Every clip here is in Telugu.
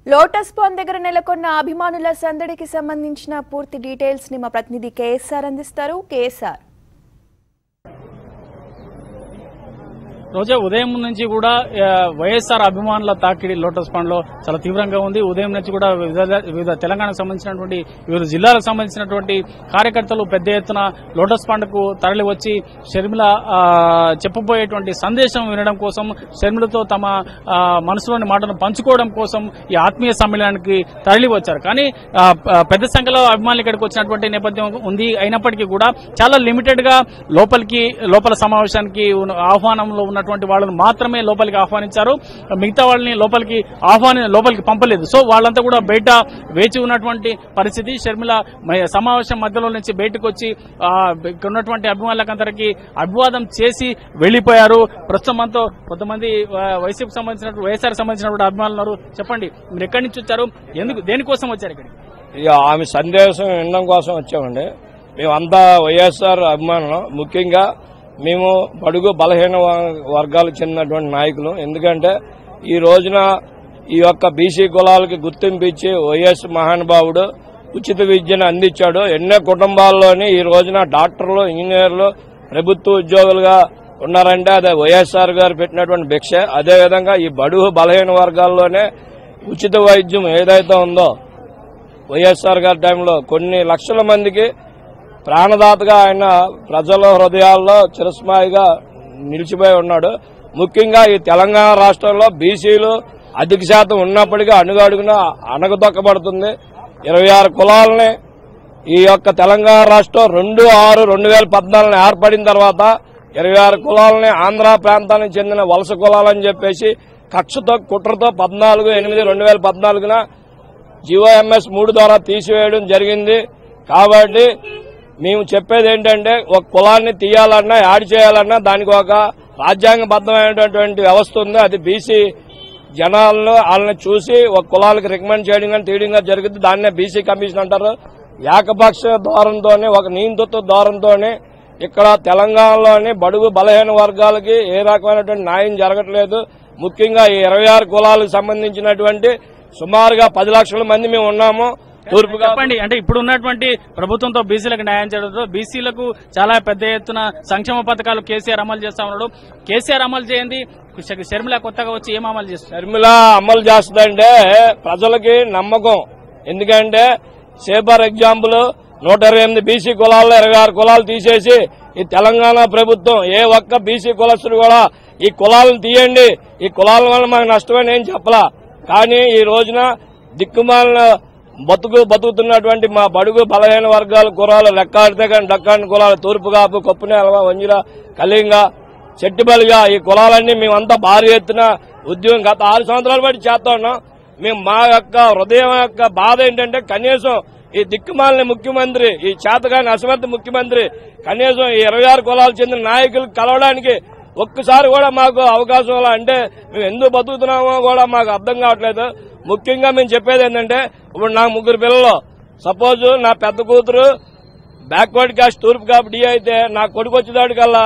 లోటస్ పాండ్ దగ్గర నెలకొన్న అభిమానుల సందడికి సంబంధించిన పూర్తి డీటెయిల్స్ ని మా ప్రతినిధి కేఎస్ఆర్ అందిస్తారు కేఎస్ఆర్ రోజా ఉదయం నుంచి కూడా ఆ, వైఎస్ఆర్ అభిమానుల తాకిడి లోటస్ పాండ్ లో చాలా తీవ్రంగా ఉంది ఉదయం నుంచి కూడా వివిధ వివిధ తెలంగాణకు సంబంధించినటువంటి వివిధ జిల్లాలకు సంబంధించినటువంటి కార్యకర్తలు పెద్ద ఎత్తున లోటస్ పాండ్ కు తరలి వచ్చి షర్మిల ఆ, చెప్పబోయేటువంటి సందేశం వినడం కోసం షర్మిలతో తమ ఆ, మనసులోని మాటను పంచుకోవడం కోసం ఈ ఆత్మీయ సమ్మేళనానికి తరలి వచ్చారు కానీ ఆ, ప- పెద్ద సంఖ్యలో అభిమానులు ఇక్కడికి వచ్చినటువంటి నేపథ్యం ఉంది అయినప్పటికీ కూడా చాలా లిమిటెడ్ గా లోపలికి లోపల సమావేశానికి ఉన్న- ఆహ్వానంలో ఉన్నటువంటి వాళ్ళని మాత్రమే లోపలికి ఆహ్వానించారు మిగతా వాళ్ళని లోపలికి ఆహ్వాని లోపలికి పంపలేదు సో వాళ్ళంతా కూడా బయట వేచి ఉన్నటువంటి పరిస్థితి షర్మిల మ- సమావేశం మధ్యలో నుంచి బయటకు వచ్చి ఆ, ఇక్కడ ఉన్నటువంటి అభిమానులకందరికీ అభివాదం చేసి వెళ్లిపోయారు ప్రస్తుతం మనతో కొంతమంది ఆ, వైసీపీకి సంబంధించినటువంటి వైఎస్ఆర్ సంబంధించినటువంటి అభిమానులు ఉన్నారు చెప్పండి మీరు ఎక్కడి నుంచి వచ్చారు ఎందుకు దేనికోసం వచ్చారు ఇక్కడికి ఇక ఆమె సందేశం వినడం కోసం వచ్చామండి మేమంతా వైఎస్ఆర్ అభిమానులు ముఖ్యంగా మేము బడుగు బలహీన వ- వర్గాలకు చెందినటువంటి నాయకులు ఎందుకంటే ఈ రోజున ఈ యొక్క బీసీ కులాలకి గుర్తింపు ఇచ్చి వైఎస్ మహానుభావుడు ఉచిత విద్యను అందించాడు ఎన్నో కుటుంబాల్లోని ఈ రోజున డాక్టర్లు ఇంజనీర్లు ప్రభుత్వ ఉద్యోగులుగా ఉన్నారంటే అదే వైఎస్ఆర్ గారు పెట్టినటువంటి భిక్ష అదేవిధంగా ఈ బడుగు బలహీన వర్గాల్లోనే ఉచిత వైద్యం ఏదైతే ఉందో వైఎస్ఆర్ గారి టైంలో కొన్ని లక్షల మందికి ప్రాణదాతగా ఆయన ప్రజల హృదయాల్లో చిరస్మాయిగా నిలిచిపోయి ఉన్నాడు ముఖ్యంగా ఈ తెలంగాణ రాష్ట్రంలో బీసీలు అధిక శాతం ఉన్నప్పటికీ అడుగడుగున అణగదొక్కబడుతుంది ఇరవై ఆరు కులాలని ఈ యొక్క తెలంగాణ రాష్ట్రం రెండు ఆరు రెండు వేల పద్నాలుగున ఏర్పడిన తర్వాత ఇరవై ఆరు కులాలని ఆంధ్ర ప్రాంతానికి చెందిన వలస కులాలని చెప్పేసి కక్షతో కుట్రతో పద్నాలుగు ఎనిమిది రెండు వేల పద్నాలుగున జిఓఎంఎస్ మూడు ద్వారా తీసివేయడం జరిగింది కాబట్టి మేము చెప్పేది ఏంటంటే ఒక కులాన్ని తీయాలన్నా యాడ్ చేయాలన్నా దానికి ఒక రాజ్యాంగబద్ధమైనటువంటి వ్యవస్థ ఉంది అది బీసీ జనాలను వాళ్ళని చూసి ఒక కులాలకు రికమెండ్ చేయడం కానీ తీయడం కానీ జరుగుతుంది దాన్నే బీసీ కమిషన్ అంటారు ఏకపక్ష ధోరణితోనే ఒక నియంతృత్వ ధోరణితోనే ఇక్కడ తెలంగాణలోని బడుగు బలహీన వర్గాలకి ఏ రకమైనటువంటి న్యాయం జరగట్లేదు ముఖ్యంగా ఈ ఇరవై ఆరు కులాలకు సంబంధించినటువంటి సుమారుగా పది లక్షల మంది మేము ఉన్నాము తూర్పుగా చెప్పండి అంటే ఇప్పుడు ఉన్నటువంటి ప్రభుత్వంతో బీసీలకు న్యాయం చేయడంతో బీసీలకు చాలా పెద్ద ఎత్తున సంక్షేమ పథకాలు కేసీఆర్ అమలు చేస్తా ఉన్నాడు కేసీఆర్ అమలు చేయండి షర్మిల కొత్తగా వచ్చి ఏం అమలు చేస్తారు షర్మిల అమలు చేస్తుందంటే ప్రజలకి నమ్మకం ఎందుకంటే సేపర్ ఎగ్జాంపుల్ నూట ఇరవై ఎనిమిది బీసీ కులాల్లో ఇరవై ఆరు కులాలు తీసేసి ఈ తెలంగాణ ప్రభుత్వం ఏ ఒక్క బీసీ కులస్తుడు కూడా ఈ కులాలను తీయండి ఈ కులాల వల్ల మాకు నష్టమని ఏం చెప్పలా కానీ ఈ రోజున దిక్కుమాలిన బతుకు బతుకుతున్నటువంటి మా బడుగు బలహీన వర్గాల కులాలు లెక్కాడితే కానీ డక్కాని కులాలు తూర్పు కాపు కొప్పునేల వంజిర కళింగ చెట్టుబలిగా ఈ కులాలన్నీ మేమంతా భారీ ఎత్తున ఉద్యోగం గత ఆరు సంవత్సరాల బట్టి చేస్తా ఉన్నాం మేము మా యొక్క హృదయం యొక్క బాధ ఏంటంటే కనీసం ఈ దిక్కుమాలిన ముఖ్యమంత్రి ఈ చేతగాని అసమర్థ ముఖ్యమంత్రి కనీసం ఈ ఇరవై ఆరు కులాలకు చెందిన నాయకులు కలవడానికి ఒక్కసారి కూడా మాకు అవకాశం ఇవ్వాలా అంటే మేము ఎందుకు బతుకుతున్నామో కూడా మాకు అర్థం కావట్లేదు ముఖ్యంగా మేము చెప్పేది ఏంటంటే ఇప్పుడు నాకు ముగ్గురు పిల్లలు సపోజ్ నా పెద్ద కూతురు బ్యాక్వర్డ్ కాస్ట్ తూర్పు కాపు డి అయితే నా కొడుకు వచ్చేదాడికల్లా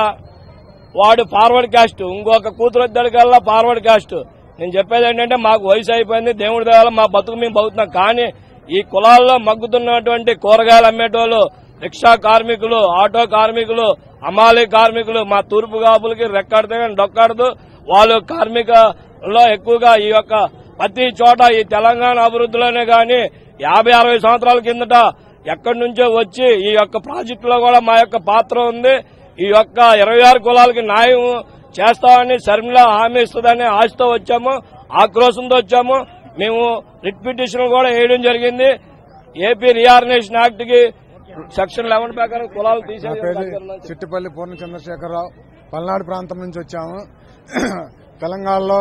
వాడు ఫార్వర్డ్ కాస్ట్ ఇంకొక కూతురు వచ్చేదాడికల్లా ఫార్వర్డ్ కాస్ట్ నేను చెప్పేది ఏంటంటే మాకు వయసు అయిపోయింది దేవుడి దేవాల మా బతుకు మేము బతుకుతున్నాం కానీ ఈ కులాల్లో మగ్గుతున్నటువంటి కూరగాయలు అమ్మేటోళ్ళు రిక్షా కార్మికులు ఆటో కార్మికులు అమాలి కార్మికులు మా తూర్పు కాపులకి రెక్కాడితే కానీ డొక్కాడదు వాళ్ళు కార్మికలో ఎక్కువగా ఈ యొక్క ప్రతి చోట ఈ తెలంగాణ అభివృద్ధిలోనే గాని యాభై అరవై సంవత్సరాల కిందట ఎక్కడి నుంచో వచ్చి ఈ యొక్క ప్రాజెక్టులో కూడా మా యొక్క పాత్ర ఉంది ఈ యొక్క ఇరవై ఆరు కులాలకి న్యాయం చేస్తామని శర్మిల హామీ ఇస్తుందని ఆశతో వచ్చాము ఆక్రోశంతో వచ్చాము మేము రిట్ పిటిషన్ కూడా వేయడం జరిగింది ఏపీ రియార్నేషన్ యాక్ట్ కి సెక్షన్ లెవెన్ ప్రకారం కులాలు నా పేరు తీసేది చిట్టిపల్లి పూర్ణ చంద్రశేఖరరావు పల్నాడు ప్రాంతం నుంచి వచ్చాము తెలంగాణలో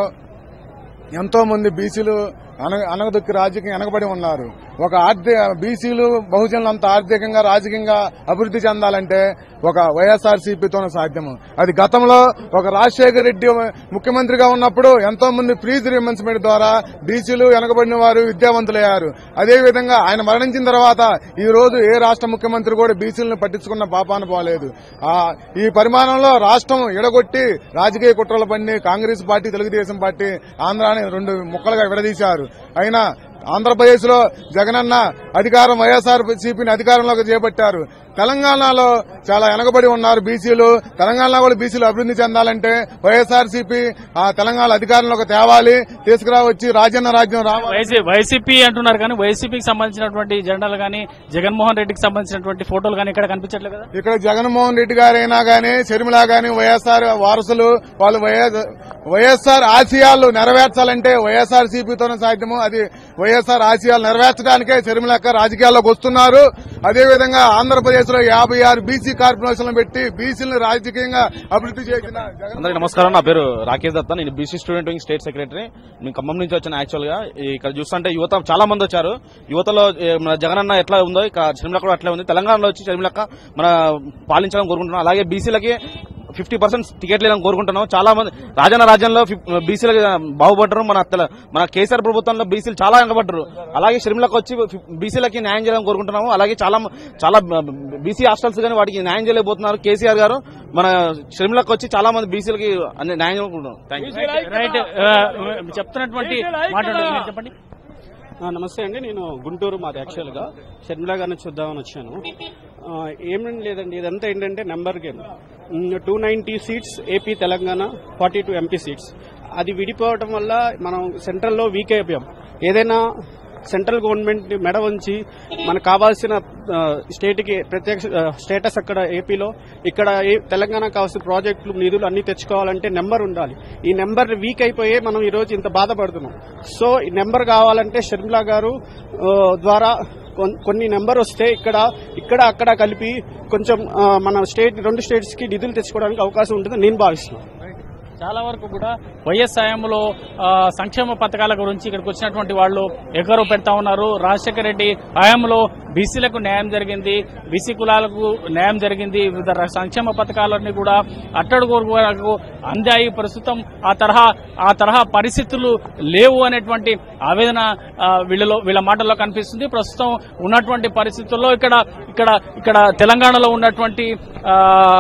ఎంతో మంది బీసీలు అనగ అనగదొక్కి రాజకీయం వెనకబడి ఉన్నారు ఒక ఆర్థిక బీసీలు బహుజనులంతా ఆర్థికంగా రాజకీయంగా అభివృద్ధి చెందాలంటే ఒక వైఎస్ఆర్సీపీతోనే సాధ్యము అది గతంలో ఒక రాజశేఖర రెడ్డి ముఖ్యమంత్రిగా ఉన్నప్పుడు ఎంతో మంది ఫ్రీజ్ రిమెన్స్మెంట్ ద్వారా బీసీలు వెనకబడిన వారు విద్యావంతులయ్యారు అదేవిధంగా ఆయన మరణించిన తర్వాత ఈ రోజు ఏ రాష్ట్ర ముఖ్యమంత్రి కూడా బీసీలను పట్టించుకున్న పాపాన పోలేదు ఆ, ఈ పరిమాణంలో రాష్ట్రం ఎడగొట్టి రాజకీయ కుట్రల పన్ని కాంగ్రెస్ పార్టీ తెలుగుదేశం పార్టీ ఆంధ్రాని రెండు ముక్కలుగా విడదీశారు అయినా ఆంధ్రప్రదేశ్ లో జగనన్న అధికారం వైఎస్ఆర్ సిపిని అధికారంలోకి చేపట్టారు తెలంగాణలో చాలా వెనకబడి ఉన్నారు బీసీలు తెలంగాణలో కూడా బీసీలు అభివృద్ధి చెందాలంటే వైఎస్ఆర్ సిపి ఆ తెలంగాణ అధికారంలోకి తేవాలి తీసుకురావచ్చి రాజన్న రాజ్యం రావాలి వైసీ వైసీపీ అంటున్నారు కానీ వైసీపీకి సంబంధించినటువంటి జెండాలు కానీ జగన్మోహన్ రెడ్డికి సంబంధించినటువంటి ఫోటోలు కానీ ఇక్కడ కనిపించట్లేదు కదా ఇక్కడ జగన్మోహన్ రెడ్డి గారైనా గానీ షర్మిల గాని వైఎస్ఆర్ వారసులు వాళ్ళు వైఎస్- వైఎస్ఆర్ ఆశయాలు నెరవేర్చాలంటే వైఎస్ఆర్ సిపితోనే సాధ్యము అది వైఎస్ఆర్ ఆశయాలు నెరవేర్చడానికే షర్మిలక్క రాజకీయాల్లోకి వస్తున్నారు అదేవిధంగా ఆంధ్రప్రదేశ్ లో యాభై ఆరు బీసీ కార్పొరేషన్లు పెట్టి బీసీలను రాజకీయంగా అభివృద్ధి చేసిన జగన్ అందరికీ నమస్కారం నా పేరు రాకేష్ దత్తా నేను BC student wing state secretary నేను ఖమ్మం నుంచి వచ్చాను యాక్చువల్ గా ఇక్కడ చూస్తుంటే యువత చాలా మంది వచ్చారు యువతలో ఏ, మన జగనన్న ఎట్లా ఉందో ఇక షర్మిల కూడా అట్లే ఉంది తెలంగాణలో వచ్చి షర్మిలక్క మన పాలించాలని కోరుకుంటున్నాం అలాగే బీసీలకి ఫిఫ్టీ పర్సెంట్ టికెట్ లేదని కోరుకుంటున్నాం చాలా మంది రాజన్న రాజ్యంలో బీసీలకు బాగుపడ్డారు మన తెల- మన కేసీఆర్ ప్రభుత్వంలో బీసీలు చాలా వెనకబడ్డారు అలాగే షర్మిలకు వచ్చి బీసీలకి న్యాయం చేయాలని కోరుకుంటున్నాము అలాగే చాలా మ- చాలా బీసీ హాస్టల్స్ కానీ వాటికి న్యాయం చేయలేకపోతున్నారు కేసీఆర్ గారు మన షర్మిలకు వచ్చి చాలా మంది బీసీలకి అన్ని న్యాయం చేసుకుంటున్నాం థ్యాంక్ యూ రైట్ ఆ, చెప్తున్నటువంటి మాట ఉంటుంది. మీరు చెప్పండి ఆ, నమస్తే అండి నేను గుంటూరు మాది యాక్చువల్గా షర్మిల గారిని చూద్దామని వచ్చాను ఆ, ఏమీ లేదండి ఇదంతా ఏంటంటే number game two ninety seats AP Telangana forty two MP seats అది విడిపోవటం వల్ల మనం సెంట్రల్లో వీక్ అయిపోయాం ఏదైనా సెంట్రల్ గవర్నమెంట్ మెడ ఉంచి మనకు కావాల్సిన ఆ, స్టేట్కి ప్రత్యేక ఆ, స్టేటస్ అక్కడ ఏపీలో ఇక్కడ ఏ- తెలంగాణ కావాల్సిన ప్రాజెక్టులు నిధులు అన్ని తెచ్చుకోవాలంటే నెంబర్ ఉండాలి ఈ నెంబర్ వీక్ అయిపోయే మనం ఈ రోజు ఇంత బాధపడుతున్నాం సో ఈ నెంబర్ కావాలంటే షర్మిలా గారు ఆ, ద్వారా కొన్- కొన్ని నెంబర్ వస్తే ఇక్కడ ఇక్కడ అక్కడ కలిపి కొంచెం ఆ, మన స్టేట్ రెండు స్టేట్స్ కి నిధులు తెచ్చుకోవడానికి అవకాశం ఉంటుందని నేను భావిస్తున్నాను చాలా వరకు కూడా వైఎస్ హయాంలో ఆ, సంక్షేమ పథకాల గురించి ఇక్కడికి వచ్చినటువంటి వాళ్ళు ఎగరు పెడతా ఉన్నారు రాజశేఖర రెడ్డి హయాంలో బీసీలకు న్యాయం జరిగింది బీసీ కులాలకు న్యాయం జరిగింది వివిధ ర- సంక్షేమ పథకాలన్నీ కూడా అట్టడుగు వరకు అందాయి ప్రస్తుతం ఆ తరహా ఆ తరహా పరిస్థితులు లేవు అనేటువంటి ఆవేదన ఆ, వీళ్ళలో వీళ్ళ మాటల్లో కనిపిస్తుంది ప్రస్తుతం ఉన్నటువంటి పరిస్థితుల్లో ఇక్కడ ఇక్కడ ఇక్కడ తెలంగాణలో ఉన్నటువంటి ఆ,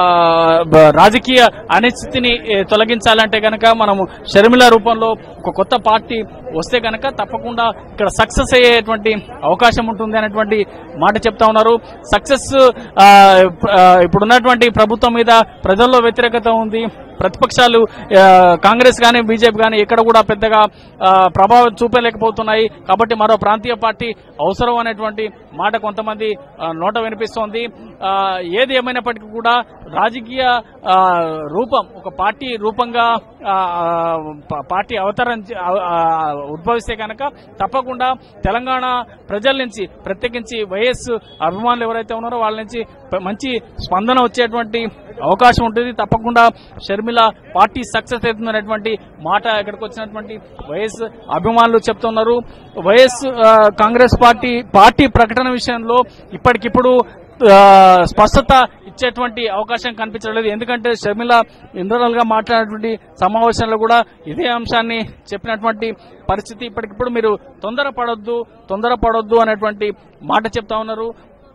బ- రాజకీయ అనిశ్చితిని ఏ, తొలగించాలంటే గనక మనము షర్మిల రూపంలో ఒక కొత్త పార్టీ వస్తే గనక తప్పకుండా ఇక్కడ సక్సెస్ అయ్యేటువంటి అవకాశం ఉంటుంది అనేటువంటి మాట చెప్తా ఉన్నారు సక్సెస్ ఆ, ఆ, ఇప్పుడున్నటువంటి ప్రభుత్వం మీద ప్రజల్లో వ్యతిరేకత ఉంది ప్రతిపక్షాలు ఆ, కాంగ్రెస్ కానీ బీజేపీ కానీ ఎక్కడ కూడా పెద్దగా ఆ, ప్రభావం చూపలేకపోతున్నాయి కాబట్టి మరో ప్రాంతీయ పార్టీ అవసరం అనేటువంటి మాట కొంతమంది ఆ, నోట వినిపిస్తోంది ఆ, ఏది ఏమైనప్పటికీ కూడా రాజకీయ ఆ, రూపం ఒక పార్టీ రూపంగా ఆ, ప- పార్టీ అవతరించి ఆ, ఆ, ఉద్భవిస్తే కనుక తప్పకుండా తెలంగాణ ప్రజల నుంచి ప్రత్యేకించి వైఎస్ అభిమానులు ఎవరైతే ఉన్నారో వాళ్ళ నుంచి ప- మంచి స్పందన వచ్చేటువంటి అవకాశం ఉంటుంది తప్పకుండా షర్మిల పార్టీ సక్సెస్ అవుతుందనేటువంటి మాట ఇక్కడికి వచ్చినటువంటి వైఎస్ అభిమానులు చెప్తున్నారు వైఎస్ ఆ, కాంగ్రెస్ పార్టీ పార్టీ ప్రకటన విషయంలో ఇప్పటికిప్పుడు ఆ, స్పష్టత ఇచ్చేటువంటి అవకాశం కనిపించలేదు ఎందుకంటే షర్మిల ఇంటర్నల్ గా మాట్లాడినటువంటి సమావేశంలో కూడా ఇదే అంశాన్ని చెప్పినటువంటి పరిస్థితి ఇప్పటికిప్పుడు మీరు తొందరపడొద్దు తొందరపడొద్దు అనేటువంటి మాట చెప్తా ఉన్నారు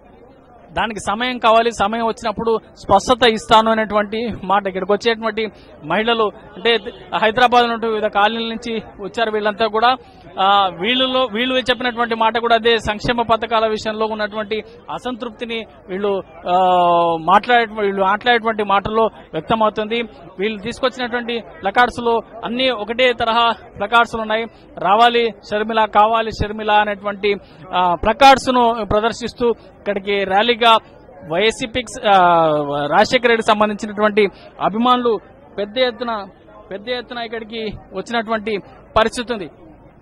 దానికి సమయం కావాలి సమయం వచ్చినప్పుడు స్పష్టత ఇస్తాను అనేటువంటి మాట ఇక్కడికి వచ్చేటువంటి మహిళలు అంటే హైదరాబాద్ నుండి వివిధ కాలనీల నుంచి వచ్చారు వీళ్ళంతా కూడా ఆ, వీళ్ళలో వీళ్ళు చెప్పినటువంటి మాట కూడా అదే సంక్షేమ పథకాల విషయంలో ఉన్నటువంటి అసంతృప్తిని వీళ్ళు ఆ, మాట్లాడే వీళ్ళు మాట్లాడేటువంటి మాటల్లో వ్యక్తమవుతుంది వీళ్ళు తీసుకొచ్చినటువంటి ప్లకార్డ్స్ లో అన్ని ఒకటే తరహా ప్లకార్డ్స్ ఉన్నాయి రావాలి షర్మిల కావాలి షర్మిల అనేటువంటి ప్లకార్డ్స్ ను ప్రదర్శిస్తూ ఇక్కడికి ర్యాలీగా వైఎస్సీపీకి రాజశేఖర రెడ్డికి సంబంధించినటువంటి అభిమానులు పెద్ద ఎత్తున పెద్ద ఎత్తున ఇక్కడికి వచ్చినటువంటి పరిస్థితి ఉంది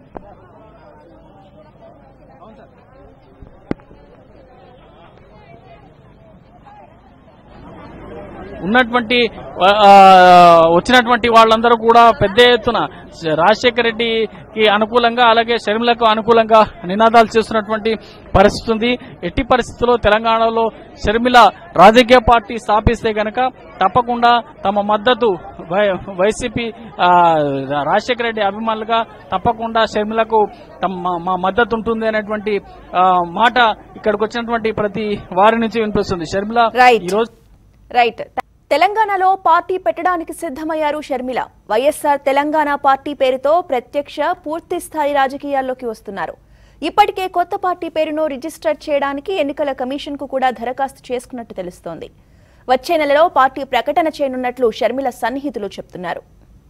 ఉన్నటువంటి ఆ, ఆ, వచ్చినటువంటి వాళ్ళందరూ కూడా పెద్ద ఎత్తున రాజశేఖర రెడ్డికి అనుకూలంగా అలాగే షర్మిలకు అనుకూలంగా నినాదాలు చేస్తున్నటువంటి పరిస్థితి ఉంది ఎట్టి పరిస్థితుల్లో తెలంగాణలో షర్మిల రాజకీయ పార్టీ స్థాపిస్తే గనక తప్పకుండా తమ మద్దతు వై- వైసీపీ ఆ, రాజశేఖర రెడ్డి అభిమానులుగా తప్పకుండా షర్మిలకు తమ మా మద్దతు ఉంటుంది అనేటువంటి ఆ, మాట ఇక్కడికి వచ్చినటువంటి ప్రతి వారి నుంచి వినిపిస్తుంది షర్మిల Right. ఈ రోజు రైట్ తెలంగాణలో పార్టీ పెట్టడానికి సిద్ధమయ్యారు షర్మిల వైఎస్ఆర్ తెలంగాణ పార్టీ పేరుతో ప్రత్యక్ష పూర్తి స్థాయి రాజకీయాల్లోకి వస్తున్నారు ఇప్పటికే కొత్త పార్టీ పేరును రిజిస్టర్ చేయడానికి ఎన్నికల కమిషన్కు కూడా దరఖాస్తు చేసుకున్నట్టు తెలుస్తోంది వచ్చే నెలలో పార్టీ ప్రకటన చేయనున్నట్లు షర్మిల సన్నిహితులు చెప్తున్నారు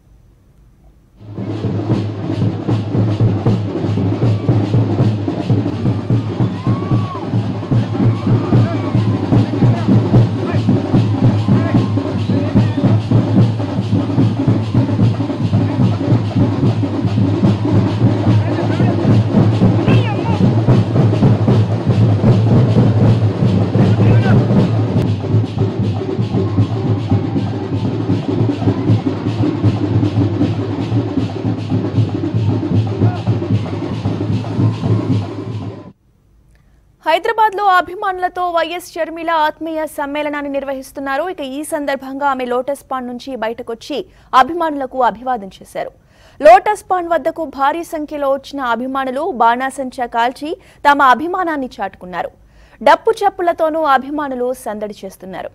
హైదరాబాద్ లో అభిమానులతో వైఎస్ షర్మిల ఆత్మీయ సమ్మేళనాన్ని నిర్వహిస్తున్నారు ఇక ఈ సందర్భంగా ఆమె లోటస్ పాండ్ నుంచి బయటకొచ్చి అభిమానులకు అభివాదం చేశారు లోటస్ పాండ్ వద్దకు భారీ సంఖ్యలో వచ్చిన అభిమానులు బాణాసంచా కాల్చి తమ అభిమానాన్ని చాటుకున్నారు డప్పు చప్పులతోనూ అభిమానులు సందడి చేస్తున్నారు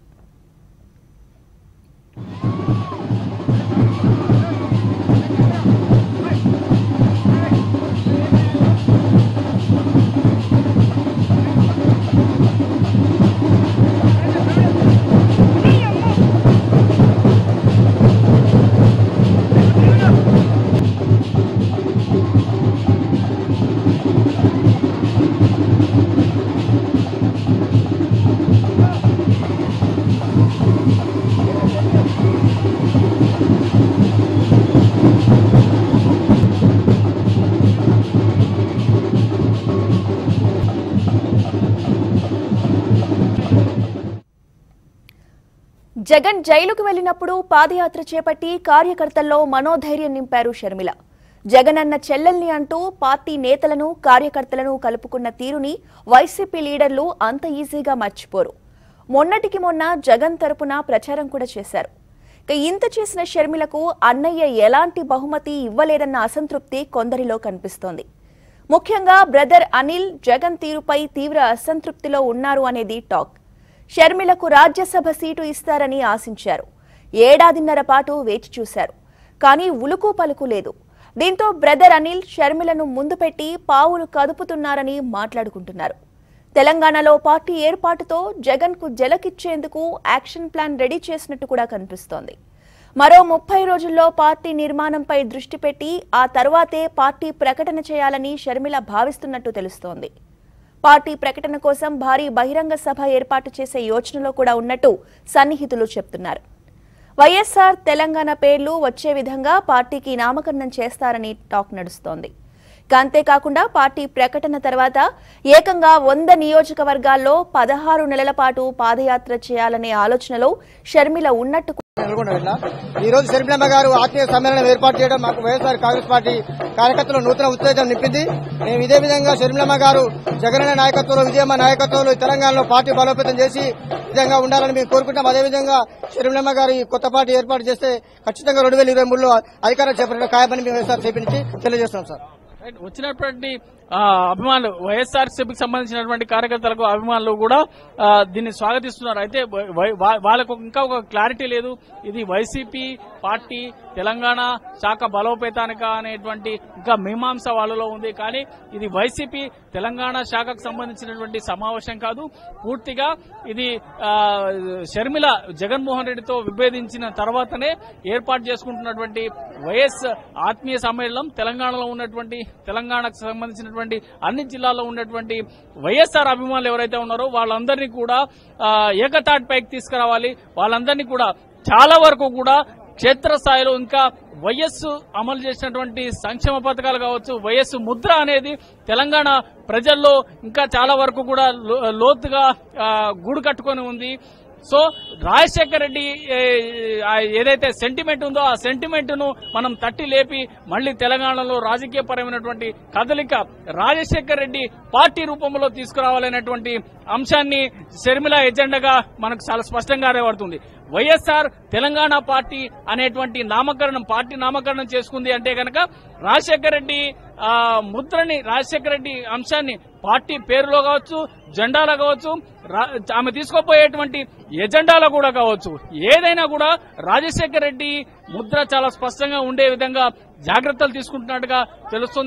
జగన్ జైలుకు వెళ్లినప్పుడు పాదయాత్ర చేపట్టి కార్యకర్తల్లో మనోధైర్యం నింపారు షర్మిల జగన్ అన్న చెల్లెల్ని అంటూ పార్టీ నేతలను కార్యకర్తలను కలుపుకున్న తీరుని వైసీపీ లీడర్లు అంత ఈజీగా మర్చిపోరు మొన్నటికి మొన్న జగన్ తరపున ప్రచారం కూడా చేశారు ఇక ఇంత చేసిన షర్మిలకు అన్నయ్య ఎలాంటి బహుమతి ఇవ్వలేదన్న అసంతృప్తి కొందరిలో కనిపిస్తోంది ముఖ్యంగా బ్రదర్ అనిల్ జగన్ తీరుపై తీవ్ర అసంతృప్తిలో ఉన్నారు అనేది టాక్ షర్మిలకు రాజ్యసభ సీటు ఇస్తారని ఆశించారు ఏడాదిన్నర పాటు వేచి చూశారు కానీ ఉలుకు పలుకు లేదు దీంతో బ్రదర్ అనిల్ షర్మిలను ముందు పెట్టి పావులు కదుపుతున్నారని మాట్లాడుకుంటున్నారు తెలంగాణలో పార్టీ ఏర్పాటుతో జగన్కు జలకిచ్చేందుకు యాక్షన్ ప్లాన్ రెడీ చేసినట్టు కూడా కనిపిస్తోంది మరో ముప్పై రోజుల్లో పార్టీ నిర్మాణంపై దృష్టి పెట్టి ఆ తర్వాతే పార్టీ ప్రకటన చేయాలని షర్మిల భావిస్తున్నట్టు తెలుస్తోంది పార్టీ ప్రకటన కోసం భారీ బహిరంగ సభ ఏర్పాటు చేసే యోచనలో కూడా ఉన్నట్టు సన్నిహితులు చెప్తున్నారు వైఎస్ఆర్ తెలంగాణ పేర్లు వచ్చే విధంగా పార్టీకి నామకరణం చేస్తారని టాక్ నడుస్తోంది ఇక అంతేకాకుండా పార్టీ ప్రకటన తర్వాత ఏకంగా వంద నియోజకవర్గాల్లో పదహారు నెలల పాటు పాదయాత్ర చేయాలనే ఆలోచనలో షర్మిల ఉన్నట్టు నల్గొండ వెళ్ళా ఈ రోజు శర్మిలమ్మ గారు ఆత్మీయ సమ్మేళనం ఏర్పాటు చేయడం మాకు వైఎస్ఆర్ కాంగ్రెస్ పార్టీ కార్యకర్తలు నూతన ఉత్తేజం నింపింది మేము ఇదే విధంగా శర్మిలమ్మ గారు జగనన్న నాయకత్వంలో విజయమ్మ నాయకత్వంలో ఈ తెలంగాణలో పార్టీ బలోపేతం చేసి విధంగా ఉండాలని మేము కోరుకుంటాం అదేవిధంగా శర్మిలమ్మ గారు ఈ కొత్త పార్టీ ఏర్పాటు చేస్తే ఖచ్చితంగా రెండు వేల ఇరవై మూడులో అధికారం చేపట్టడం ఖాయమని మేము వైఎస్ఆర్ చేపించి తెలియజేస్తున్నాం సార్ రైట్. వచ్చినటువంటి ఆ, అభిమానులు వైఎస్ఆర్ సిపికి సంబంధించినటువంటి కార్యకర్తలకు అభిమానులు కూడా ఆ, దీన్ని స్వాగతిస్తున్నారు అయితే వై- వై- వా- వాళ్ళకు ఇంకా ఒక క్లారిటీ లేదు ఇది వైసీపీ పార్టీ తెలంగాణ శాఖ బలోపేతానిక అనేటువంటి ఇంకా మీమాంస వాళ్ళలో ఉంది కానీ ఇది వైసీపీ తెలంగాణ శాఖకు సంబంధించినటువంటి సమావేశం కాదు పూర్తిగా ఇది ఆ, షర్మిల జగన్మోహన్ రెడ్డితో విభేదించిన తర్వాతనే ఏర్పాటు చేసుకుంటున్నటువంటి వైఎస్ ఆత్మీయ సమ్మేళనం తెలంగాణలో ఉన్నటువంటి తెలంగాణకు సంబంధించినటువంటి అన్ని జిల్లాల్లో ఉన్నటువంటి వైఎస్ఆర్ అభిమానులు ఎవరైతే ఉన్నారో వాళ్ళందరినీ కూడా ఆ, ఏకతాటి పైకి తీసుకురావాలి వాళ్ళందరినీ కూడా చాలా వరకు కూడా క్షేత్రస్థాయిలో ఇంకా వైఎస్ అమలు చేసినటువంటి సంక్షేమ పథకాలు కావచ్చు వైఎస్ ముద్ర అనేది తెలంగాణ ప్రజల్లో ఇంకా చాలా వరకు కూడా లో- లోతుగా ఆ, గూడు కట్టుకొని ఉంది సో రాజశేఖర రెడ్డి ఏ, ఆ ఏదైతే సెంటిమెంట్ ఉందో ఆ సెంటిమెంట్ ను మనం తట్టి లేపి మళ్ళీ తెలంగాణలో రాజకీయపరమైనటువంటి కదలిక రాజశేఖర రెడ్డి పార్టీ రూపంలో తీసుకురావాలనేటువంటి అంశాన్ని షర్మిల ఎజెండాగా మనకు చాలా స్పష్టంగా కనబడుతుంది వైఎస్ఆర్ తెలంగాణ పార్టీ అనేటువంటి నామకరణం పార్టీ నామకరణం చేసుకుంది అంటే గనక రాజశేఖర రెడ్డి ఆ, ముద్రని రాజశేఖర రెడ్డి అంశాన్ని పార్టీ పేరులో కావచ్చు జెండాలో కావచ్చు రా- ఆమె తీసుకోపోయేటువంటి ఎజెండాలో కూడా కావచ్చు ఏదైనా కూడా రాజశేఖర రెడ్డి ముద్ర చాలా స్పష్టంగా ఉండే విధంగా జాగ్రత్తలు తీసుకుంటున్నట్టుగా తెలుస్తుంది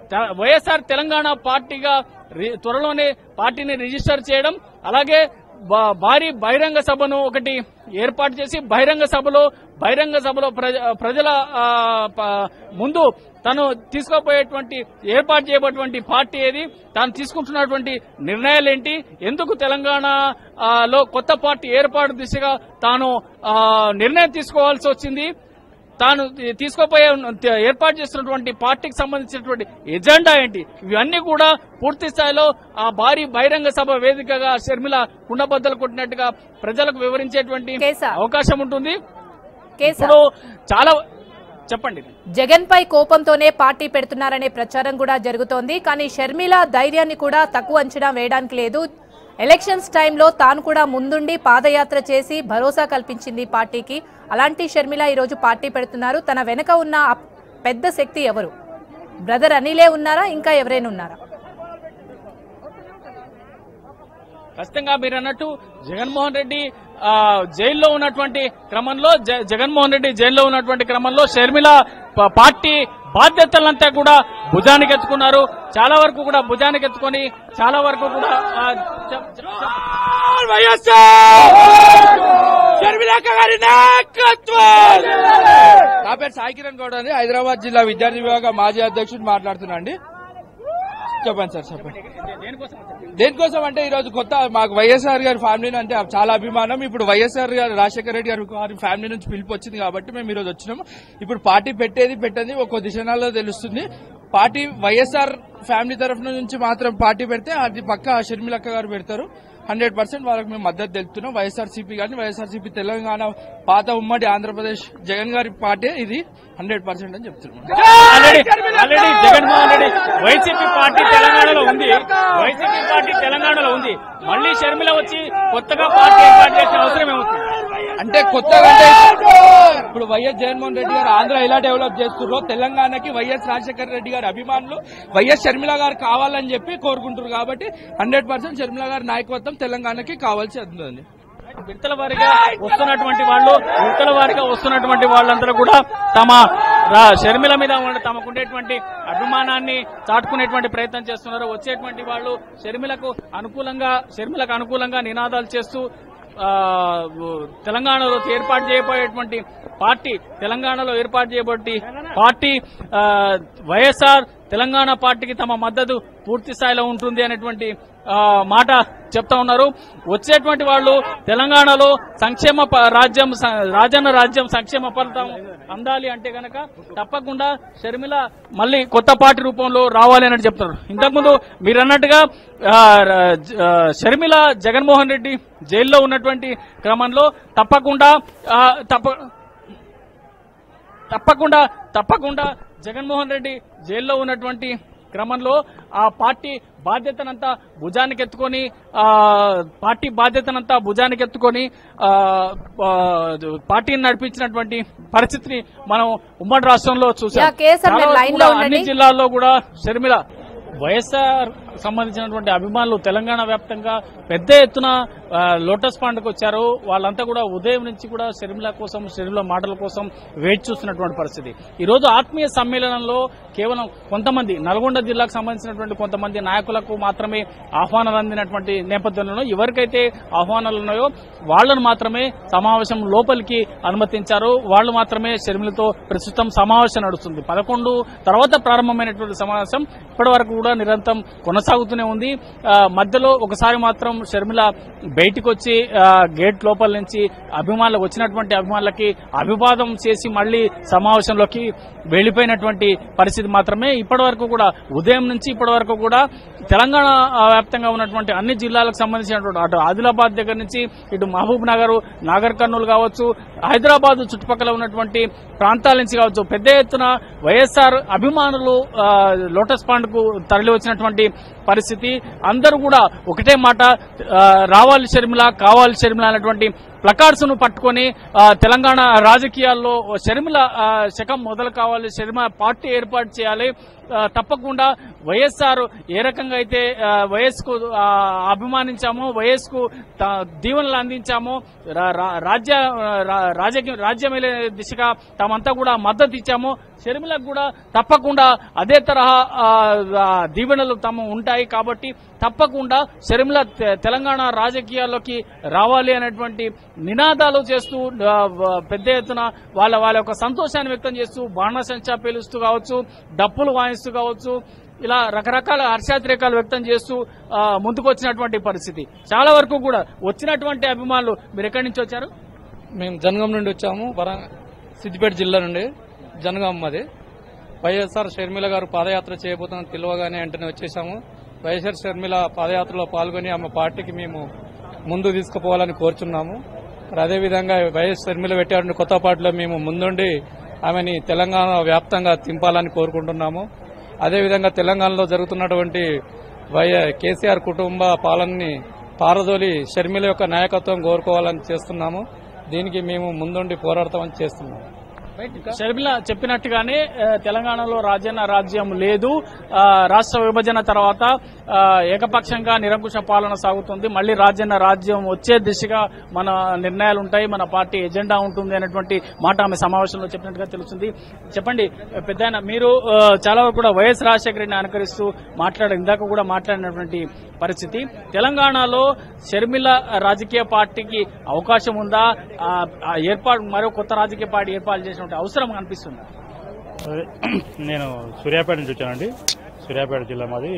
త- వైఎస్ఆర్ తెలంగాణ పార్టీగా రి- త్వరలోనే పార్టీని రిజిస్టర్ చేయడం అలాగే బా- భారీ బహిరంగ సభను ఒకటి ఏర్పాటు చేసి బహిరంగ సభలో బహిరంగ సభలో ప్రజ- ప్రజల ఆ, ప- ముందు తను తీసుకోబోయేటువంటి ఏర్పాటు చేయబోయేటువంటి పార్టీ ఏది తాను తీసుకుంటున్నటువంటి నిర్ణయాలు ఏంటి ఎందుకు తెలంగాణ ఆ, లో కొత్త పార్టీ ఏర్పాటు దిశగా తాను ఆ, నిర్ణయం తీసుకోవాల్సి వచ్చింది తాను తీసుకోపోయే ఏర్పాటు చేస్తున్నటువంటి పార్టీకి సంబంధించినటువంటి ఎజెండా ఏంటి ఇవన్నీ కూడా పూర్తి స్థాయిలో ఆ భారీ బహిరంగ సభ వేదికగా షర్మిల కుండబద్దలు కొట్టినట్టుగా ప్రజలకు వివరించేటువంటి కేశా. అవకాశం ఉంటుంది కేశవ్ ఇప్పుడు చాలా చెప్పండి జగన్ పై కోపంతోనే పార్టీ పెడుతున్నారనే ప్రచారం కూడా జరుగుతోంది కానీ షర్మిల ధైర్యాన్ని కూడా తక్కువ అంచనా వేయడానికి లేదు ఎలక్షన్స్ టైంలో తాను కూడా ముందుండి పాదయాత్ర చేసి భరోసా కల్పించింది పార్టీకి అలాంటి షర్మిల ఈరోజు పార్టీ పెడుతున్నారు తన వెనక ఉన్న ఆ పెద్ద శక్తి ఎవరు బ్రదర్ అనిలే ఉన్నారా ఇంకా ఎవరైనా ఉన్నారా ఖచ్చితంగా మీరు అన్నట్టు జగన్మోహన్ రెడ్డి ఆ, జైల్లో ఉన్నటువంటి క్రమంలో జ- జగన్మోహన్ రెడ్డి జైల్లో ఉన్నటువంటి క్రమంలో షర్మిల ప- పార్టీ బాధ్యతలంతా కూడా భుజానికి ఎత్తుకున్నారు చాలా వరకు కూడా భుజానికి ఎత్తుకొని చాలా వరకు కూడా ఆ, చెప్- చెప్- చెప్- నా పేరు సాయి కిరణ్ గౌడ్ అండి హైదరాబాద్ జిల్లా విద్యార్థి విభాగ మాజీ అధ్యక్షుడు మాట్లాడుతున్నా అండి చెప్పండి సార్ చెప్పండి దేనికోసం అంటే ఈ రోజు కొత్త మాకు వైఎస్ఆర్ గారి ఫ్యామిలీ అంటే చాలా అభిమానం ఇప్పుడు వైఎస్ఆర్ గారు రాజశేఖర రెడ్డి గారి వారి ఫ్యామిలీ నుంచి పిలుపు వచ్చింది కాబట్టి మేము ఈ రోజు వచ్చినాము ఇప్పుడు పార్టీ పెట్టేది పెట్టేది ఒక దిశనాల్లో తెలుస్తుంది పార్టీ వైఎస్ఆర్ ఫ్యామిలీ తరఫున నుంచి మాత్రం పార్టీ పెడితే అది పక్క షర్మిలక్క గారు పెడతారు హండ్రెడ్ పర్సెంట్ వాళ్ళకి మేము మద్దతు తెలుపుతున్నాం వైఎస్ఆర్సీపీ కానీ వైఎస్ఆర్సీపీ తెలంగాణ పాత ఉమ్మడి ఆంధ్రప్రదేశ్ జగన్ గారి పార్టీ ఇది హండ్రెడ్ పర్సెంట్ అని చెప్తున్నాం already already Jaganmohan Reddy YCP party తెలంగాణలో ఉంది వైసీపీ పార్టీ తెలంగాణలో ఉంది మళ్ళీ షర్మిల వచ్చి కొత్తగా పార్టీ ఏర్పాటు చేసిన అవసరం ఏమవుతుంది అంటే కొత్తగా అంటే ఇప్పుడు వైఎస్ జగన్మోహన్ రెడ్డి గారు ఆంధ్ర ఎలా డెవలప్ చేస్తున్నారో తెలంగాణకి వైఎస్ రాజశేఖర రెడ్డి గారి అభిమానులు వైఎస్ షర్మిల గారు కావాలని చెప్పి కోరుకుంటారు కాబట్టి హండ్రెడ్ పర్సెంట్ షర్మిల గారి నాయకత్వం తెలంగాణకి కావాల్సి ఉంటుంది విడతల వారిగా వస్తున్నటువంటి వాళ్ళు విడతల వారిగా వస్తున్నటువంటి వాళ్ళందరూ కూడా తమ రా- షర్మిల మీద ఉన్న తమకుండేటువంటి అభిమానాన్ని చాటుకునేటువంటి ప్రయత్నం చేస్తున్నారు వచ్చేటువంటి వాళ్ళు షర్మిలకు అనుకూలంగా షర్మిలకు అనుకూలంగా నినాదాలు చేస్తూ ఆ, తెలంగాణలో ఏర్పాటు చేయబోయేటువంటి పార్టీ తెలంగాణలో ఏర్పాటు చేయబోటి పార్టీ ఆ, వైఎస్ఆర్ తెలంగాణ పార్టీకి తమ మద్దతు పూర్తి స్థాయిలో ఉంటుంది అనేటువంటి ఆ, మాట చెప్తా ఉన్నారు వచ్చేటువంటి వాళ్ళు తెలంగాణలో సంక్షేమ ప- రాజ్యం స- రాజన్న రాజ్యం సంక్షేమ ఫలితం అందాలి అంటే గనక తప్పకుండా షర్మిల మళ్ళీ కొత్త పార్టీ రూపంలో రావాలి అని చెప్తున్నారు ఇంతకుముందు మీరు అన్నట్టుగా ఆ, ర- జ- ఆ, షర్మిల జగన్మోహన్ రెడ్డి జైల్లో ఉన్నటువంటి క్రమంలో తప్పకుండా ఆ, తప్ప తప్పకుండా తప్పకుండా జగన్మోహన్ రెడ్డి జైల్లో ఉన్నటువంటి క్రమంలో ఆ పార్టీ బాధ్యతనంతా భుజానికి ఎత్తుకొని ఆ పార్టీ బాధ్యతనంతా భుజానికి ఎత్తుకొని ఆ ఆ, పార్టీని నడిపించినటువంటి పరిస్థితిని మనం ఉమ్మడి రాష్ట్రంలో చూసాం యా, కేసర్ మీరు చాలా లైన్ కూడా లో ఉండండి. అన్ని జిల్లాల్లో కూడా షర్మిల వైఎస్ఆర్ సంబంధించినటువంటి అభిమానులు తెలంగాణ వ్యాప్తంగా పెద్ద ఎత్తున ఆ, లోటస్ పాండ్కి వచ్చారు వాళ్ళంతా కూడా ఉదయం నుంచి కూడా షర్మిల కోసం షర్మిల మాటల కోసం వేచి చూస్తున్నటువంటి పరిస్థితి ఈ రోజు ఆత్మీయ సమ్మేళనంలో కేవలం కొంతమంది నల్గొండ జిల్లాకు సంబంధించినటువంటి కొంతమంది నాయకులకు మాత్రమే ఆహ్వానాలు అందినటువంటి నేపథ్యంలో ఎవరికైతే ఆహ్వానాలు ఉన్నాయో వాళ్లను మాత్రమే సమావేశం లోపలికి అనుమతించారు వాళ్ళు మాత్రమే షర్మిలతో ప్రస్తుతం సమావేశం నడుస్తుంది పదకొండు తర్వాత ప్రారంభమైనటువంటి సమావేశం ఇప్పటి వరకు కూడా నిరంతరం కొనసాగుతూనే ఉంది ఆ, మధ్యలో ఒకసారి మాత్రం షర్మిల బయటికి వచ్చి ఆ, గేట్ లోపల నుంచి అభిమానులకు వచ్చినటువంటి అభిమానులకి అభివాదం చేసి మళ్ళీ సమావేశంలోకి వెళ్లిపోయినటువంటి పరిస్థితి మాత్రమే ఇప్పటి వరకు కూడా ఉదయం నుంచి ఇప్పటి వరకు కూడా తెలంగాణ ఆ, వ్యాప్తంగా ఉన్నటువంటి అన్ని జిల్లాలకు సంబంధించినటువంటి అటు ఆదిలాబాద్ దగ్గర నుంచి ఇటు మహబూబ్ నగర్ నాగర్ కర్నూలు కావచ్చు హైదరాబాద్ చుట్టుపక్కల ఉన్నటువంటి ప్రాంతాల నుంచి కావచ్చు పెద్ద ఎత్తున వైఎస్ఆర్ అభిమానులు ఆ, లోటస్ పాండ్ కు తరలి వచ్చినటువంటి పరిస్థితి అందరూ కూడా ఒకటే మాట ఆ, రావాలి షర్మిల కావాలి షర్మిల అనేటువంటి ప్లకార్డ్స్ ను పట్టుకొని ఆ, తెలంగాణ రాజకీయాల్లో షర్మిల ఆ, శకం మొదలు కావాలి షర్మిల పార్టీ ఏర్పాటు చేయాలి ఆ, తప్పకుండా వైఎస్ఆర్ ఏ రకంగా అయితే ఆ, వయస్కు ఆ, అభిమానించామో వయస్కు త- దీవెనలు అందించామో రా- రా- రాజ్య రా- రాజకీయ రాజ్యం వెళ్ళే దిశగా తామంతా కూడా మద్దతు ఇచ్చామో షర్మిలకు కూడా తప్పకుండా అదే తరహా ఆ, ఆ, దీవెనలు తమ ఉంటాయి కాబట్టి తప్పకుండా షర్మిల తె- తెలంగాణ రాజకీయాల్లోకి రావాలి అనేటువంటి నినాదాలు చేస్తూ ఆ, వ- పెద్ద ఎత్తున వాళ్ళ వాళ్ళ యొక్క సంతోషాన్ని వ్యక్తం చేస్తూ బాణసంచా పేలుస్తూ కావచ్చు డప్పులు వాయిస్తూ కావచ్చు ఇలా రకరకాల హర్షాతిరేకాలు వ్యక్తం చేస్తూ ఆ, ముందుకొచ్చినటువంటి పరిస్థితి చాలా వరకు కూడా వచ్చినటువంటి అభిమానులు మీరు ఎక్కడి నుంచి వచ్చారు మేము జనగాం నుండి వచ్చాము వరం సిద్దిపేట జిల్లా నుండి జనగాం మాది వైఎస్ఆర్ షర్మిల గారు పాదయాత్ర చేయబోతున్న తెలియగానే వెంటనే వచ్చేసాము వైఎస్ఆర్ షర్మిల పాదయాత్రలో పాల్గొని ఆమె పార్టీకి మేము ముందు తీసుకుపోవాలని కోరుచున్నాము మరి అదేవిధంగా వైఎస్ షర్మిల పెట్టాడు కొత్త పార్టీలో మేము ముందుండి ఆమెని తెలంగాణ వ్యాప్తంగా తింపాలని కోరుకుంటున్నాము అదేవిధంగా తెలంగాణలో జరుగుతున్నటువంటి వై కేసీఆర్ కుటుంబ పాలనని పారదోలి షర్మిల యొక్క నాయకత్వం కోరుకోవాలని చేస్తున్నాము దీనికి మేము ముందుండి పోరాడతామని చేస్తున్నాము షర్మిల చెప్పినట్టుగానే ఆ, తెలంగాణలో రాజ్యాన్న రాజ్యం లేదు ఆ, రాష్ట్ర విభజన తర్వాత ఆ, ఏకపక్షంగా నిరంకుశ పాలన సాగుతుంది మళ్ళీ రాజ్యాన్న రాజ్యం వచ్చే దిశగా మన నిర్ణయాలు ఉంటాయి మన పార్టీ ఎజెండా ఉంటుంది అనేటువంటి మాట ఆమె సమావేశంలో చెప్పినట్టుగా తెలుస్తుంది చెప్పండి పెద్ద మీరు ఆ, చాలా వరకు కూడా వైఎస్ రాజశేఖర రెడ్డిని అనుకరిస్తూ మాట్లాడారు ఇందాక కూడా మాట్లాడినటువంటి పరిస్థితి తెలంగాణలో షర్మిల రాజకీయ పార్టీకి అవకాశం ఉందా ఆ, ఆ ఏర్పాటు మరో కొత్త రాజకీయ పార్టీ ఏర్పాటు చేసినటువంటి అవసరం కనిపిస్తుంది అదే, నేను సూర్యాపేట నుంచి వచ్చానండి సూర్యాపేట జిల్లా మాది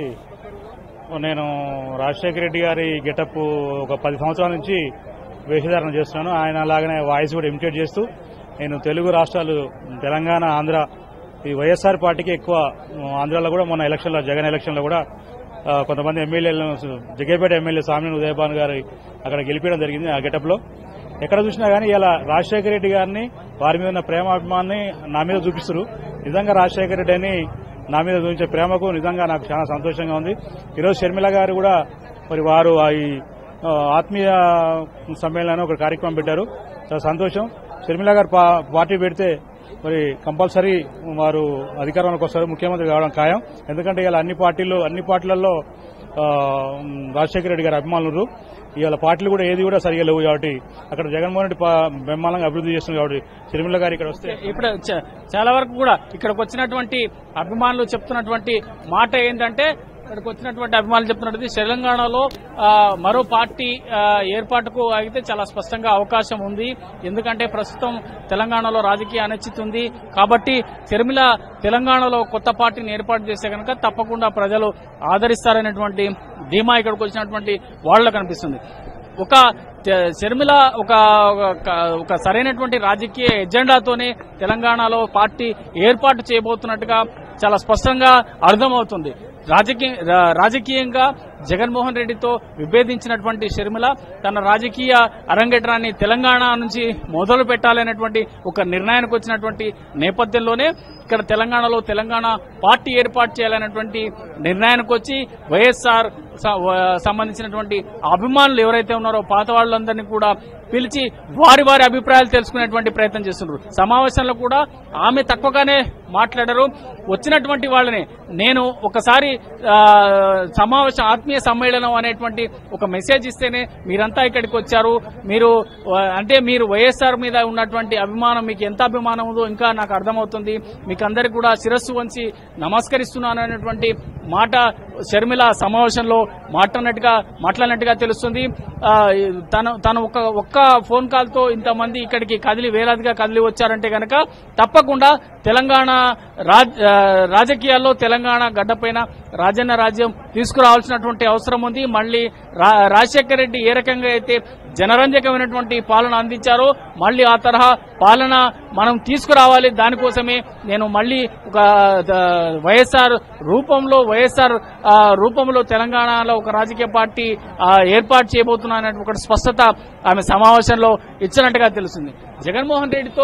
నేను రాజశేఖర రెడ్డి గారి గెటప్ ఒక పది సంవత్సరాల నుంచి వేషధారణ చేస్తున్నాను ఆయన అలాగనే వాయిస్ కూడా ఇమిటేట్ చేస్తూ నేను తెలుగు రాష్ట్రాలు తెలంగాణ ఆంధ్ర ఈ వైఎస్ఆర్ పార్టీకి ఎక్కువ ఆంధ్రాలో కూడా మొన్న ఎలక్షన్లో జగన్ ఎలక్షన్లో కూడా ఆ, కొంతమంది ఎమ్మెల్యేలను జగ్గేపేట ఎమ్మెల్యే సామినేని ఉదయభాన్ గారి అక్కడ గెలిపించడం జరిగింది ఆ గెటప్లో ఎక్కడ చూసినా కానీ ఇలా రాజశేఖర రెడ్డి గారిని వారి మీద ఉన్న ప్రేమాభిమాన్ని నా మీద చూపిస్తారు నిజంగా రాజశేఖర రెడ్డి అని నా మీద చూపించే ప్రేమకు నిజంగా నాకు చాలా సంతోషంగా ఉంది ఈరోజు షర్మిల గారు కూడా మరి వారు ఆ ఈ ఆ, ఆత్మీయ సమ్మేళనం ఒక కార్యక్రమం పెట్టారు చాలా సంతోషం షర్మిల గారు పా- పార్టీ పెడితే మరి కంపల్సరీ వారు అధికారంలోకి వస్తారు ముఖ్యమంత్రి కావడం ఖాయం ఎందుకంటే ఇలా అన్ని పార్టీలు అన్ని పార్టీలలో ఆ, రాజశేఖర రెడ్డి గారి అభిమానులు ఉన్నారు. ఇవాళ పార్టీలు కూడా ఏది కూడా సరిగా లేవు కాబట్టి అక్కడ జగన్మోహన్ రెడ్డి పా- బ్రహ్మాండంగా అభివృద్ధి చేస్తుంది కాబట్టి షర్మిల గారు ఇక్కడ వస్తే ఇప్పుడు చ- చాలా వరకు కూడా ఇక్కడికి వచ్చినటువంటి అభిమానులు చెప్తున్నటువంటి మాట ఏంటంటే ఇక్కడికి వచ్చినటువంటి అభిమానులు చెప్తున్నది తెలంగాణలో ఆ, మరో పార్టీ ఆ, ఏర్పాటుకు అయితే చాలా స్పష్టంగా అవకాశం ఉంది ఎందుకంటే ప్రస్తుతం తెలంగాణలో రాజకీయ అనిశ్చితి ఉంది కాబట్టి తిరుమల తెలంగాణలో కొత్త పార్టీని ఏర్పాటు చేస్తే కనుక తప్పకుండా ప్రజలు ఆదరిస్తారనేటువంటి ధీమా ఇక్కడికి వచ్చినటువంటి వాళ్ళకు కనిపిస్తుంది ఒక తె- షర్మిల ఒక ఒక- ఒక సరైనటువంటి రాజకీయ ఎజెండాతోనే తెలంగాణలో పార్టీ ఏర్పాటు చేయబోతున్నట్టుగా చాలా స్పష్టంగా అర్థమవుతుంది రాజకీయ రా- రాజకీయంగా జగన్మోహన్ రెడ్డితో విభేదించినటువంటి షర్మిల తన రాజకీయ అరంగేట్రాన్ని తెలంగాణ నుంచి మొదలు పెట్టాలనేటువంటి ఒక నిర్ణయానికి వచ్చినటువంటి నేపథ్యంలోనే ఇక్కడ తెలంగాణలో తెలంగాణ పార్టీ ఏర్పాటు చేయాలనేటువంటి నిర్ణయానికి వచ్చి వైఎస్ఆర్ స- వ- సంబంధించినటువంటి అభిమానులు ఎవరైతే ఉన్నారో పాత వాళ్ళందరినీ కూడా పిలిచి వారి వారి అభిప్రాయాలు తెలుసుకునేటువంటి ప్రయత్నం చేస్తున్నారు సమావేశంలో కూడా ఆమె తక్కువగానే మాట్లాడారు వచ్చినటువంటి వాళ్ళని నేను ఒకసారి ఆ, సమావేశం ఆత్మీయ సమ్మేళనం అనేటువంటి ఒక మెసేజ్ ఇస్తేనే మీరంతా ఇక్కడికి వచ్చారు మీరు ఆ, అంటే మీరు వైఎస్ఆర్ మీద ఉన్నటువంటి అభిమానం మీకు ఎంత అభిమానం ఉందో ఇంకా నాకు అర్థమవుతుంది మీకు అందరికి కూడా శిరస్సు వంచి నమస్కరిస్తున్నాను అనేటువంటి మాట షర్మిల సమావేశంలో మాట్లాడినట్టుగా మాట్లాడినట్టుగా తెలుస్తుంది ఆ, తను తను ఒక ఒక్క ఫోన్ కాల్ తో ఇంతమంది ఇక్కడికి కదిలి వేలాదిగా కదిలి వచ్చారంటే గనక తప్పకుండా తెలంగాణ రాజ్- ఆ, రాజకీయాల్లో తెలంగాణ గడ్డపైన రాజన్న రాజ్యం తీసుకురావాల్సినటువంటి అవసరం ఉంది మళ్ళీ రా- రాజశేఖర రెడ్డి ఏ రకంగా అయితే జనరంజకమైనటువంటి పాలన అందించారో మళ్ళీ ఆ తరహా పాలన మనం తీసుకురావాలి దానికోసమే నేను మళ్ళీ ఒక ద- వైఎస్ఆర్ రూపంలో వైఎస్ఆర్ ఆ, రూపంలో తెలంగాణలో ఒక రాజకీయ పార్టీ ఆ, ఏర్పాటు చేయబోతున్నాననే ఒక స్పష్టత ఆమె సమావేశంలో ఇచ్చినట్టుగా తెలుస్తుంది జగన్మోహన్ రెడ్డితో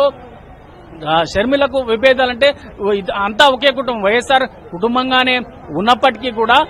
ఆ, షర్మిలకు విభేదాలంటే ఓ ఇది- అంతా ఒకే కుటుంబం వైఎస్ఆర్ కుటుంబంగానే ఉన్నప్పటికీ కూడా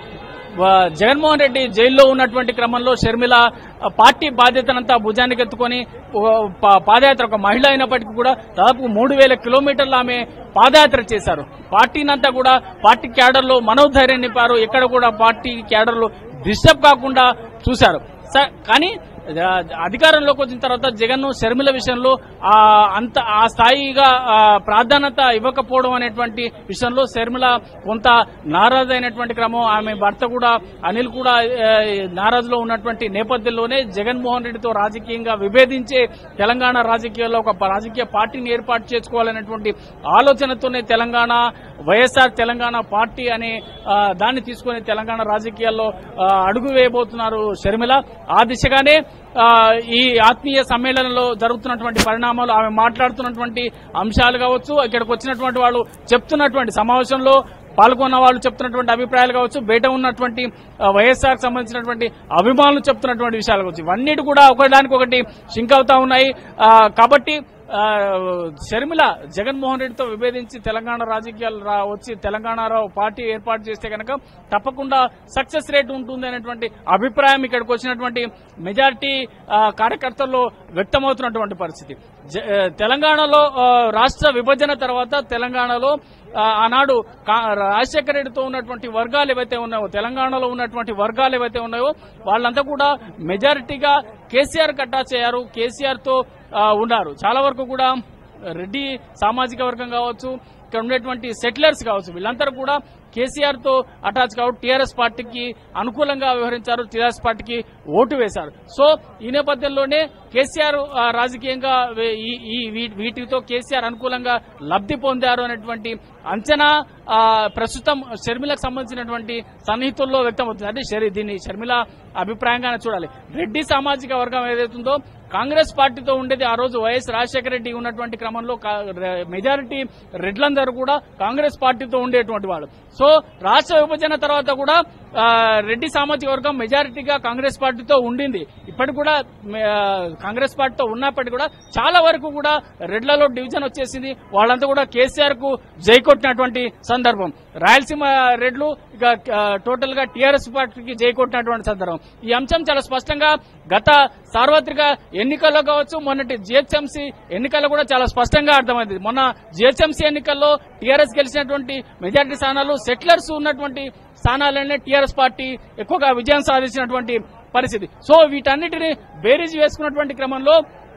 ఆ, జగన్మోహన్ రెడ్డి జైల్లో ఉన్నటువంటి క్రమంలో షర్మిల ఆ, పార్టీ బాధ్యతనంతా భుజానికి ఎత్తుకొని ఓ, పా- పాదయాత్ర ఒక మహిళ అయినప్పటికీ కూడా దాదాపు మూడు వేల కిలోమీటర్లు ఆమె పాదయాత్ర చేశారు పార్టీనంతా కూడా పార్టీ క్యాడర్లో మనోధైర్యం నింపారు ఎక్కడ కూడా పార్టీ క్యాడర్లు డిస్టర్బ్ కాకుండా చూశారు స- కానీ ఆ, అధికారంలోకి వచ్చిన తర్వాత జగన్ షర్మిల విషయంలో ఆ అంత ఆ స్థాయిగా ఆ, ప్రాధాన్యత ఇవ్వకపోవడం అనేటువంటి విషయంలో షర్మిల కొంత నారాజైనటువంటి క్రమం ఆమె భర్త కూడా అనిల్ కూడా ఆ, నారాజులో ఉన్నటువంటి నేపథ్యంలోనే జగన్మోహన్ రెడ్డితో రాజకీయంగా విభేదించే తెలంగాణ రాజకీయాల్లో ఒక రాజకీయ పార్టీని ఏర్పాటు చేసుకోవాలనేటువంటి ఆలోచనతోనే తెలంగాణ వైఎస్ఆర్ తెలంగాణ పార్టీ అనే ఆ, దాన్ని తీసుకుని తెలంగాణ రాజకీయాల్లో ఆ, అడుగు వేయబోతున్నారు షర్మిల ఆ దిశగానే ఆ, ఈ ఆత్మీయ సమ్మేళనంలో జరుగుతున్నటువంటి పరిణామాలు ఆమె మాట్లాడుతున్నటువంటి అంశాలు కావచ్చు ఇక్కడికి వచ్చినటువంటి వాళ్ళు చెప్తున్నటువంటి సమావేశంలో పాల్గొన్న వాళ్ళు చెప్తున్నటువంటి అభిప్రాయాలు కావచ్చు బయట ఉన్నటువంటి వైఎస్ఆర్ సంబంధించినటువంటి అభిమానులు చెప్తున్నటువంటి విషయాలు కావచ్చు ఇవన్నిటి కూడా ఒకదానికి ఒకటి సింక్ అవుతా ఉన్నాయి ఆ, కాబట్టి ఆ, షర్మిల జగన్మోహన్ రెడ్డితో విభేదించి తెలంగాణ రాజకీయాలు రా- వచ్చి తెలంగాణలో పార్టీ ఏర్పాటు చేస్తే కనుక తప్పకుండా సక్సెస్ రేట్ ఉంటుంది అనేటువంటి అభిప్రాయం ఇక్కడికి వచ్చినటువంటి మెజారిటీ ఆ, కార్యకర్తల్లో వ్యక్తమవుతున్నటువంటి పరిస్థితి జ- ఆ, తెలంగాణలో ఆ, రాష్ట్ర విభజన తర్వాత తెలంగాణలో ఆ, ఆనాడు కా- రాజశేఖర రెడ్డితో ఉన్నటువంటి వర్గాలు ఏవైతే ఉన్నాయో తెలంగాణలో ఉన్నటువంటి వర్గాలు ఏవైతే ఉన్నాయో వాళ్ళంతా కూడా మెజారిటీగా కేసీఆర్ కట్టా చేయారు కేసీఆర్ తో ఆ, ఉన్నారు చాలా వరకు కూడా రెడ్డి సామాజిక వర్గం కావచ్చు ఇక్కడ ఉండేటువంటి సెటిలర్స్ కావచ్చు వీళ్ళందరూ కూడా కేసీఆర్ తో అటాచ్ కావచ్చు టీఆర్ఎస్ పార్టీకి అనుకూలంగా వ్యవహరించారు టీఆర్ఎస్ పార్టీకి ఓటు వేశారు సో ఈ నేపథ్యంలోనే కేసీఆర్ ఆ, రాజకీయంగా వే- ఈ- ఈ వీ- వీటితో కేసీఆర్ అనుకూలంగా లబ్ధి పొందారు అనేటువంటి అంచనా ఆ, ప్రస్తుతం షర్మిలకు సంబంధించినటువంటి సన్నిహితుల్లో వ్యక్తమవుతుంది అంటే షరి- దీన్ని షర్మిల అభిప్రాయంగానే చూడాలి రెడ్డి సామాజిక వర్గం ఏదైతుందో కాంగ్రెస్ పార్టీతో ఉండేది ఆ రోజు వైఎస్ రాజశేఖర రెడ్డి ఉన్నటువంటి క్రమంలో కా- రె- మెజారిటీ రెడ్లందరూ కూడా కాంగ్రెస్ పార్టీతో ఉండేటువంటి వాళ్ళు సో రాష్ట్ర విభజన తర్వాత కూడా ఆ, రెడ్డి సామాజిక వర్గం మెజారిటీగా కాంగ్రెస్ పార్టీతో ఉండింది ఇప్పటికి కూడా మే- ఆ, కాంగ్రెస్ పార్టీతో ఉన్నప్పటికీ కూడా చాలా వరకు కూడా రెడ్లలో డివిజన్ వచ్చేసింది వాళ్ళంతా కూడా కేసీఆర్ కు జై కొట్టినటువంటి సందర్భం రాయలసీమ రెడ్లు ఇక ఆ, టోటల్ గా టీఆర్ఎస్ పార్టీకి జై కొట్టినటువంటి సందర్భం ఈ అంశం చాలా స్పష్టంగా గత సార్వత్రిక ఎన్నికల్లో కావచ్చు మొన్నటి జిహెచ్ఎంసీ ఎన్నికల్లో కూడా చాలా స్పష్టంగా అర్థమైంది మొన్న జిహెచ్ఎంసీ ఎన్నికల్లో టీఆర్ఎస్ గెలిచినటువంటి మెజారిటీ స్థానాలు సెటిలర్స్ ఉన్నటువంటి స్థానాలనే టీఆర్ఎస్ పార్టీ ఎక్కువగా విజయం సాధించినటువంటి పరిస్థితి సో వీటన్నిటిని బేరీజ్ వేసుకున్నటువంటి క్రమంలో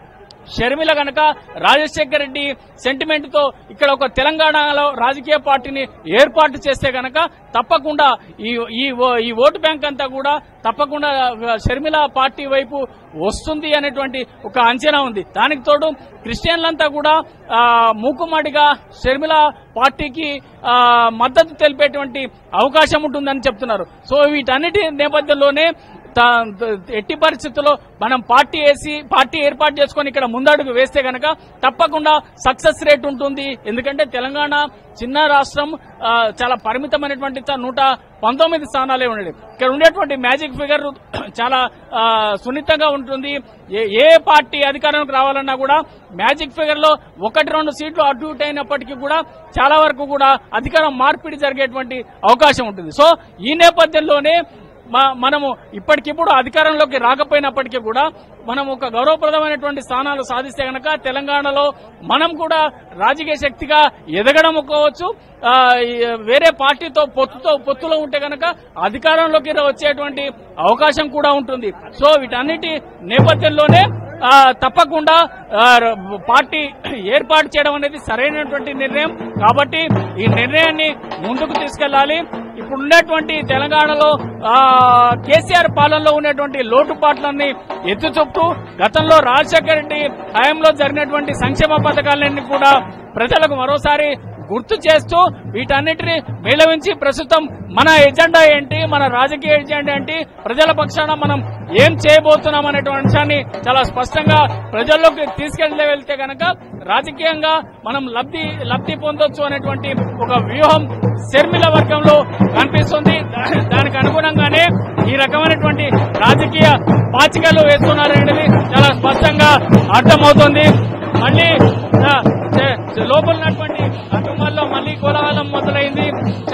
షర్మిల గనక రాజశేఖర రెడ్డి సెంటిమెంట్ తో ఇక్కడ ఒక తెలంగాణలో రాజకీయ పార్టీని ఏర్పాటు చేస్తే గనక తప్పకుండా ఈ ఈ ఓ- ఈ ఓటు బ్యాంక్ అంతా కూడా తప్పకుండా షర్మిల పార్టీ వైపు వస్తుంది అనేటువంటి ఒక అంచనా ఉంది దానికి తోడు క్రిస్టియన్లంతా కూడా ఆ, మూకుమ్మడిగా షర్మిల పార్టీకి ఆ, మద్దతు తెలిపేటువంటి అవకాశం ఉంటుందని చెప్తున్నారు సో వీటన్నిటి నేపథ్యంలోనే తా- ఎట్టి పరిస్థితుల్లో మనం పార్టీ వేసి పార్టీ ఏర్పాటు చేసుకొని ఇక్కడ ముందడుగు వేస్తే గనక తప్పకుండా సక్సెస్ రేట్ ఉంటుంది ఎందుకంటే తెలంగాణ చిన్న రాష్ట్రం ఆ, చాలా పరిమితమైనటువంటి త- నూట పంతొమ్మిది స్థానాలే ఉండేది ఇక్కడ ఉండేటువంటి మ్యాజిక్ ఫిగర్ చాలా ఆ, సున్నితంగా ఉంటుంది ఏ ఏ పార్టీ అధికారంలోకి రావాలన్నా కూడా మ్యాజిక్ ఫిగర్ లో ఒకటి రెండు సీట్లు అటు ఇటు అయినప్పటికీ కూడా చాలా వరకు కూడా అధికారం మార్పిడి జరిగేటువంటి అవకాశం ఉంటుంది సో ఈ నేపథ్యంలోనే మ- మనము ఇప్పటికిప్పుడు అధికారంలోకి రాకపోయినప్పటికీ కూడా మనం ఒక గౌరవప్రదమైనటువంటి స్థానాలు సాధిస్తే గనక తెలంగాణలో మనం కూడా రాజకీయ శక్తిగా ఎదగడం కావచ్చు ఆ, ఈ వేరే పార్టీతో పొత్తుతో పొత్తులో ఉంటే గనక అధికారంలోకి వచ్చేటువంటి అవకాశం కూడా ఉంటుంది సో వీటన్నిటి నేపథ్యంలోనే ఆ, తప్పకుండా ఆ, ర- పార్టీ ఏర్పాటు చేయడం అనేది సరైనటువంటి నిర్ణయం కాబట్టి ఈ నిర్ణయాన్ని ముందుకు తీసుకెళ్లాలి ఇప్పుడు ఉండేటువంటి తెలంగాణలో ఆ, కేసీఆర్ పాలనలో ఉన్నటువంటి లోటుపాట్లన్నీ ఎత్తి చూపుతూ గతంలో రాజశేఖర రెడ్డి హయాంలో జరిగినటువంటి సంక్షేమ పథకాలన్నీ కూడా ప్రజలకు మరోసారి గుర్తు చేస్తూ వీటన్నిటిని మేళవించి ప్రస్తుతం మన ఎజెండా ఏంటి మన రాజకీయ ఎజెండా ఏంటి ప్రజల పక్షాన మనం ఏం చేయబోతున్నాం అనేటువంటి అంశాన్ని చాలా స్పష్టంగా ప్రజల్లోకి తీసుకెళ్లే వెళ్తే గనక రాజకీయంగా మనం లబ్ధి లబ్ధి పొందొచ్చు అనేటువంటి ఒక వ్యూహం శర్మిల వర్గంలో కనిపిస్తుంది దా- దానికి అనుగుణంగానే ఈ రకమైనటువంటి రాజకీయ పాచికలు వేస్తున్నారనేది చాలా స్పష్టంగా అర్థమవుతుంది మళ్ళీ ఆ, చే- చే- లోపల ఉన్నటువంటి కుటుంబాల్లో మళ్ళీ కోలాహలం మొదలైంది చే- వా-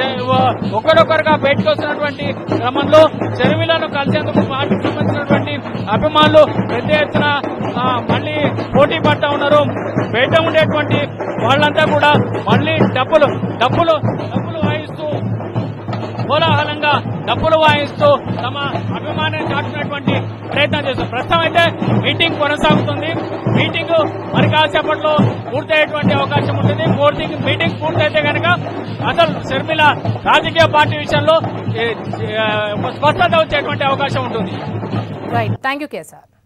ఒకరొకరుగా బయటకు వస్తున్నటువంటి క్రమంలో షర్మిలను కలిసేందుకు పార్టీకి సంబంధించినటువంటి అభిమానులు పెద్ద ఎత్తున ఆ, మళ్ళీ పోటీ పడతా ఉన్నారు బయట ఉండేటువంటి వాళ్ళంతా కూడా మళ్ళీ డబ్బులు డబ్బులు డబ్బులు వాయిస్తూ కోలాహలంగా డబ్బులు వాయిస్తూ తమ అభిమానాన్ని చాటుకునేటువంటి ప్రయత్నం చేస్తారు ప్రస్తుతం అయితే మీటింగ్ కొనసాగుతుంది మీటింగ్ మరి కాసేపట్లో పూర్తయ్యేటువంటి అవకాశం ఉంటుంది పూర్తి మీటింగ్ పూర్తయితే కనుక అసలు షర్మిల రాజకీయ పార్టీ విషయంలో ఏ, ఏ, ఒక స్పష్టత వచ్చేటువంటి అవకాశం ఉంటుంది రైట్ థ్యాంక్ యూ కేసార్